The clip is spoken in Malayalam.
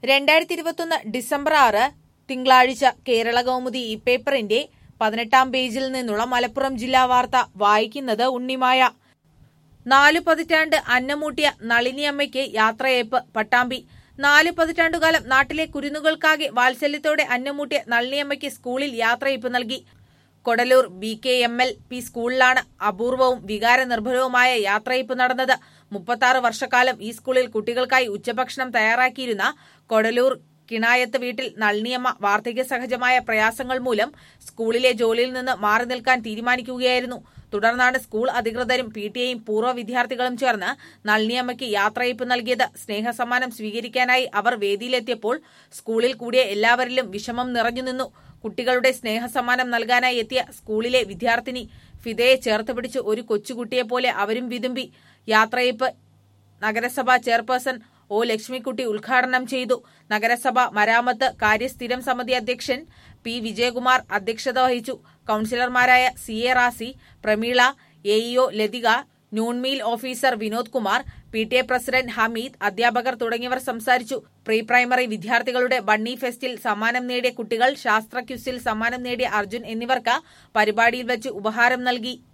രണ്ടായിരത്തി ഇരുപത്തൊന്ന് ഡിസംബർ ആറ് തിങ്കളാഴ്ച കേരള കൗമുദി ഈ പേപ്പറിന്റെ പതിനെട്ടാം പേജിൽ നിന്നുള്ള മലപ്പുറം ജില്ലാ വാർത്ത വായിക്കുന്നത് ഉണ്ണിമായ നാലു പതിറ്റാണ്ട് അന്നമൂട്ടിയ നളിനിയമ്മയ്ക്ക് യാത്രയയപ്പ് പട്ടാമ്പി നാലു പതിറ്റാണ്ടുകാലം നാട്ടിലെ കുരുന്നുകൾക്കാകെ വാത്സല്യത്തോടെ അന്നമൂട്ടിയ നളിനിയമ്മയ്ക്ക് സ്കൂളിൽ യാത്രയയപ്പ് നൽകി Kodalur B K M L P സ്കൂളിലാണ് അപൂർവവും വികാരനിർഭരവുമായ യാത്രയയപ്പ് നടന്നത് മുപ്പത്താറ് വർഷക്കാലം ഈ സ്കൂളിൽ കുട്ടികൾക്കായി ഉച്ചഭക്ഷണം തയ്യാറാക്കിയിരുന്ന കൊടലൂർ കിണായത്ത് വീട്ടിൽ നളിനിയമ്മ വാർദ്ധക്യ സഹജമായ പ്രയാസങ്ങൾ മൂലം സ്കൂളിലെ ജോലിയിൽ നിന്ന് മാറി നിൽക്കാൻ തീരുമാനിക്കുകയായിരുന്നു തുടർന്നാണ് സ്കൂൾ അധികൃതരും പി ടി എയും പൂർവ്വ വിദ്യാർത്ഥികളും ചേർന്ന് നളിനിയമ്മയ്ക്ക് യാത്രയയപ്പ് നൽകിയത് സ്നേഹസമ്മാനം സ്വീകരിക്കാനായി അവർ വേദിയിലെത്തിയപ്പോൾ സ്കൂളിൽ കൂടിയ എല്ലാവരിലും വിഷമം നിറഞ്ഞു നിന്നു കുട്ടികളുടെ സ്നേഹസമ്മാനം നൽകാനായി എത്തിയ സ്കൂളിലെ വിദ്യാർത്ഥിനി ഫിദയെ ചേർത്ത് പിടിച്ച് ഒരു കൊച്ചുകുട്ടിയെപ്പോലെ അവരും വിതുമ്പി യാത്രയയപ്പ് നഗരസഭാ ചെയർപേഴ്സൺ ഒ ലക്ഷ്മിക്കുട്ടി ഉദ്ഘാടനം ചെയ്തു നഗരസഭ മരാമത്ത് കാര്യസ്ഥിരം സമിതി അധ്യക്ഷൻ പി വിജയകുമാർ അധ്യക്ഷത വഹിച്ചു കൌൺസിലർമാരായ C A Razi Prameela A EO Lathika noon meal officer Vinod Kumar P T A president Hameed അധ്യാപകർ തുടങ്ങിയവർ സംസാരിച്ചു പ്രീ പ്രൈമറി വിദ്യാർത്ഥികളുടെ ബണ്ണി ഫെസ്റ്റിൽ സമ്മാനം നേടിയ കുട്ടികൾ ശാസ്ത്ര ക്യുസിൽ സമ്മാനം നേടിയ അർജുൻ എന്നിവർക്ക് പരിപാടിയിൽ വെച്ച് ഉപഹാരം നൽകി